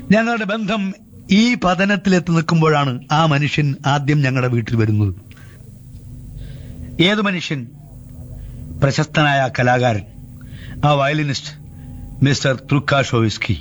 ഞങ്ങളുടെ ബന്ധം ഈ പതനത്തിലെത്തി നിൽക്കുമ്പോഴാണ് ആ മനുഷ്യൻ ആദ്യം ഞങ്ങളുടെ വീട്ടിൽ വരുന്നത് ഏത് മനുഷ്യൻ പ്രശസ്തനായ ആ കലാകാരൻ ആ വയലിനിസ്റ്റ് മിസ്റ്റർ ത്രുക്കാഷോവിസ്കി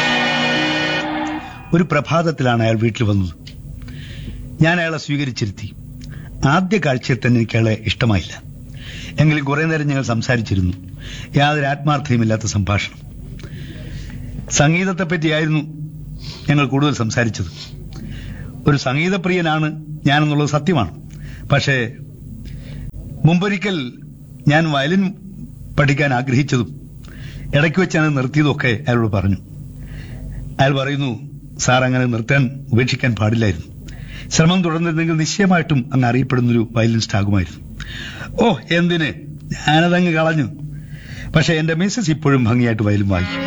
ഒരു പ്രഭാതത്തിലാണ് അയാൾ വീട്ടിൽ വന്നത് ഞാൻ അയാളെ സ്വീകരിച്ചിരുത്തി ആദ്യ കാഴ്ചയിൽ തന്നെ എനിക്ക് അയാളെ ഇഷ്ടമായില്ല എങ്കിലും കുറെ നേരം ഞങ്ങൾ സംസാരിച്ചിരുന്നു യാതൊരു ആത്മാർത്ഥതയുമില്ലാത്ത സംഭാഷണം സംഗീതത്തെ പറ്റിയായിരുന്നു ഞങ്ങൾ കൂടുതൽ സംസാരിച്ചത് ഒരു സംഗീതപ്രിയനാണ് ഞാനെന്നുള്ളത് സത്യമാണ് പക്ഷേ മുമ്പൊരിക്കൽ ഞാൻ വയലിൻ പഠിക്കാൻ ആഗ്രഹിച്ചതും ഇടയ്ക്ക് വെച്ചാണ് നിർത്തിയതൊക്കെ അയാളോട് പറഞ്ഞു അയാൾ പറയുന്നു സാർ അങ്ങനെ നിർത്താൻ ഉപേക്ഷിക്കാൻ പാടില്ലായിരുന്നു ശ്രമം തുടർന്നിരുന്നെങ്കിൽ നിശ്ചയമായിട്ടും അങ്ങ് അറിയപ്പെടുന്നൊരു വയലിനിസ്റ്റ് ആകുമായിരുന്നു ഓ എന്തിന് ഞാനതങ്ങ് കളഞ്ഞു പക്ഷെ എന്റെ മിസ്സസ് ഇപ്പോഴും ഭംഗിയായിട്ട് വയലും വായിക്കും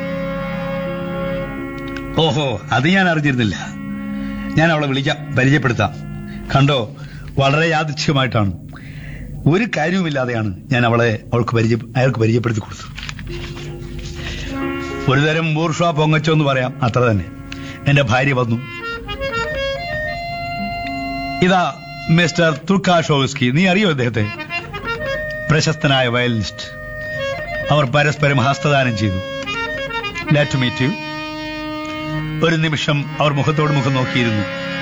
ഓഹോ അത് ഞാൻ അറിഞ്ഞിരുന്നില്ല ഞാൻ അവളെ വിളിക്കാം പരിചയപ്പെടുത്താം കണ്ടോ വളരെ യാദൃച്ഛികമായിട്ടാണ് ഒരു കാര്യവുമില്ലാതെയാണ് ഞാൻ അവളെ അവൾക്ക് പരിചയ അയാൾക്ക് പരിചയപ്പെടുത്തി കൊടുത്തത് ഒരു തരം ബൂർഷ പൊങ്ങച്ചോ എന്ന് പറയാം അത്ര തന്നെ എന്റെ ഭാര്യ വന്നു ഇതാ മിസ്റ്റർ തുർക്കാഷോവസ്കി നീ അറിയോ അദ്ദേഹത്തെ പ്രശസ്തനായ വയലിനിസ്റ്റ് അവർ പരസ്പരം ഹസ്തദാനം ചെയ്തു ലെറ്റ് മീറ്റ് യു ഒരു നിമിഷം അവർ മുഖത്തോട് മുഖം നോക്കിയിരുന്നു